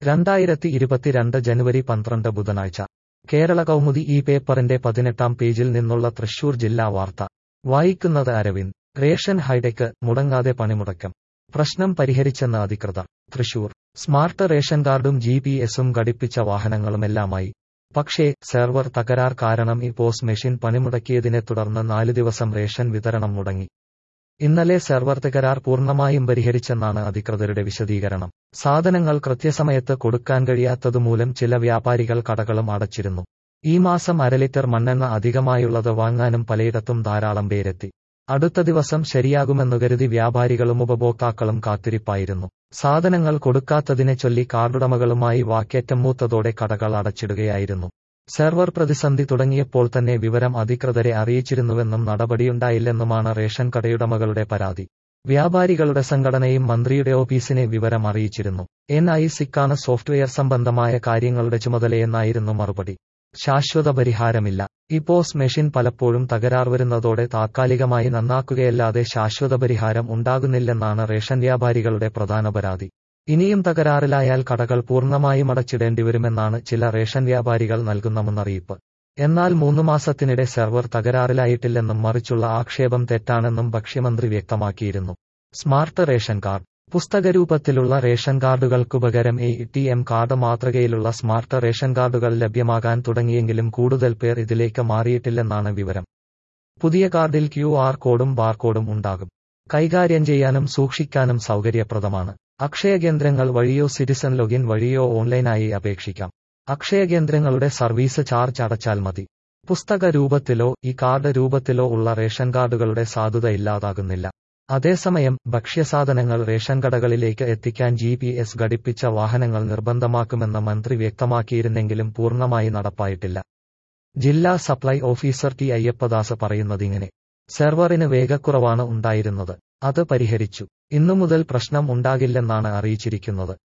രണ്ടായിരത്തി ഇരുപത്തിരണ്ട് ജനുവരി പന്ത്രണ്ട് ബുധനാഴ്ച കേരള കൗമുദി ഈ പേപ്പറിന്റെ പതിനെട്ടാം പേജിൽ നിന്നുള്ള തൃശൂർ ജില്ലാ വാർത്ത വായിക്കുന്നത് അരവിന്ദ് റേഷൻ ഹൈടെക്ക് മുടങ്ങാതെ പണിമുടക്കം പ്രശ്നം പരിഹരിച്ചെന്ന് അധികൃതർ തൃശൂർ സ്മാർട്ട് റേഷൻ കാർഡും ജി പി എസും ഘടിപ്പിച്ച വാഹനങ്ങളുമെല്ലാമായി പക്ഷേ സെർവർ തകരാർ കാരണം ഈ പോസ് മെഷീൻ പണിമുടക്കിയതിനെ തുടർന്ന് നാല് ദിവസം റേഷൻ വിതരണം മുടങ്ങി ഇന്നലെ സെർവർ തകരാർ പൂർണ്ണമായും പരിഹരിച്ചെന്നാണ് അധികൃതരുടെ വിശദീകരണം സാധനങ്ങൾ കൃത്യസമയത്ത് കൊടുക്കാൻ കഴിയാത്തതുമൂലം ചില വ്യാപാരികൾ കടകളും അടച്ചിരുന്നു ഈ മാസം അര ലിറ്റർ മണ്ണെണ്ണ അധികമായുള്ളത് വാങ്ങാനും പലയിടത്തും ധാരാളം പേരെത്തി അടുത്ത ദിവസം ശരിയാകുമെന്നു കരുതി വ്യാപാരികളും ഉപഭോക്താക്കളും കാത്തിരിപ്പായിരുന്നു സാധനങ്ങൾ കൊടുക്കാത്തതിനെ ചൊല്ലി കാർഡുടമകളുമായി വാക്കേറ്റം മൂത്തതോടെ കടകൾ അടച്ചിടുകയായിരുന്നു സെർവർ പ്രതിസന്ധി തുടങ്ങിയപ്പോൾ തന്നെ വിവരം അധികൃതരെ അറിയിച്ചിരുന്നുവെന്നും നടപടിയുണ്ടായില്ലെന്നുമാണ് റേഷൻ കടയുടമകളുടെ പരാതി വ്യാപാരികളുടെ സംഘടനയും മന്ത്രിയുടെ ഓഫീസിനെ വിവരം അറിയിച്ചിരുന്നു എൻ ഐ സിക്കാണ് സോഫ്റ്റ്വെയർ സംബന്ധമായ കാര്യങ്ങളുടെ ചുമതലയെന്നായിരുന്നു മറുപടി ശാശ്വത പരിഹാരമില്ല ഈ പോസ് മെഷീൻ പലപ്പോഴും തകരാർ വരുന്നതോടെ താത്കാലികമായി നന്നാക്കുകയല്ലാതെ ശാശ്വത പരിഹാരം ഉണ്ടാകുന്നില്ലെന്നാണ് റേഷൻ വ്യാപാരികളുടെ പ്രധാന പരാതി ഇനിയും തകരാറിലായാൽ കടകൾ പൂർണ്ണമായും അടച്ചിടേണ്ടിവരുമെന്നാണ് ചില റേഷൻ വ്യാപാരികൾ നൽകുന്ന മുന്നറിയിപ്പ് എന്നാൽ മൂന്ന് മാസത്തിനിടെ സെർവർ തകരാറിലായിട്ടില്ലെന്നും മറിച്ചുള്ള ആക്ഷേപം തെറ്റാണെന്നും ഭക്ഷ്യമന്ത്രി വ്യക്തമാക്കിയിരുന്നു സ്മാർട്ട് റേഷൻ കാർഡ് പുസ്തകരൂപത്തിലുള്ള റേഷൻ കാർഡുകൾക്കു പകരം എ ടി എം കാർഡ് മാതൃകയിലുള്ള സ്മാർട്ട് റേഷൻ കാർഡുകൾ ലഭ്യമാകാൻ തുടങ്ങിയെങ്കിലും കൂടുതൽ പേർ ഇതിലേക്ക് മാറിയിട്ടില്ലെന്നാണ് വിവരം പുതിയ കാർഡിൽ ക്യു ആർ കോഡും ബാർകോഡും ഉണ്ടാകും കൈകാര്യം ചെയ്യാനും സൂക്ഷിക്കാനും സൗകര്യപ്രദമാണ് അക്ഷയ കേന്ദ്രങ്ങൾ വഴിയോ സിറ്റിസൺ ലോഗിൻ വഴിയോ ഓൺലൈനായി അപേക്ഷിക്കാം അക്ഷയ കേന്ദ്രങ്ങളുടെ സർവീസ് ചാർജ് അടച്ചാൽ മതി പുസ്തക രൂപത്തിലോ ഈ കാർഡ് രൂപത്തിലോ ഉള്ള റേഷൻ കാർഡുകളുടെ സാധുത ഇല്ലാതാകുന്നില്ല അതേസമയം ഭക്ഷ്യസാധനങ്ങൾ റേഷൻ കടകളിലേക്ക് എത്തിക്കാൻ ജി പി എസ് ഘടിപ്പിച്ച വാഹനങ്ങൾ നിർബന്ധമാക്കുമെന്ന് മന്ത്രി വ്യക്തമാക്കിയിരുന്നെങ്കിലും പൂർണ്ണമായി നടപ്പായിട്ടില്ല ജില്ലാ സപ്ലൈ ഓഫീസർ ടി അയ്യപ്പദാസ് പറയുന്നതിങ്ങനെ സെർവറിന് വേഗക്കുറവാണ് ഉണ്ടായിരുന്നത് അത് പരിഹരിച്ചു ഇന്നു മുതൽ പ്രശ്നം ഉണ്ടാകില്ലെന്നാണ് അറിയിച്ചിരിക്കുന്നത്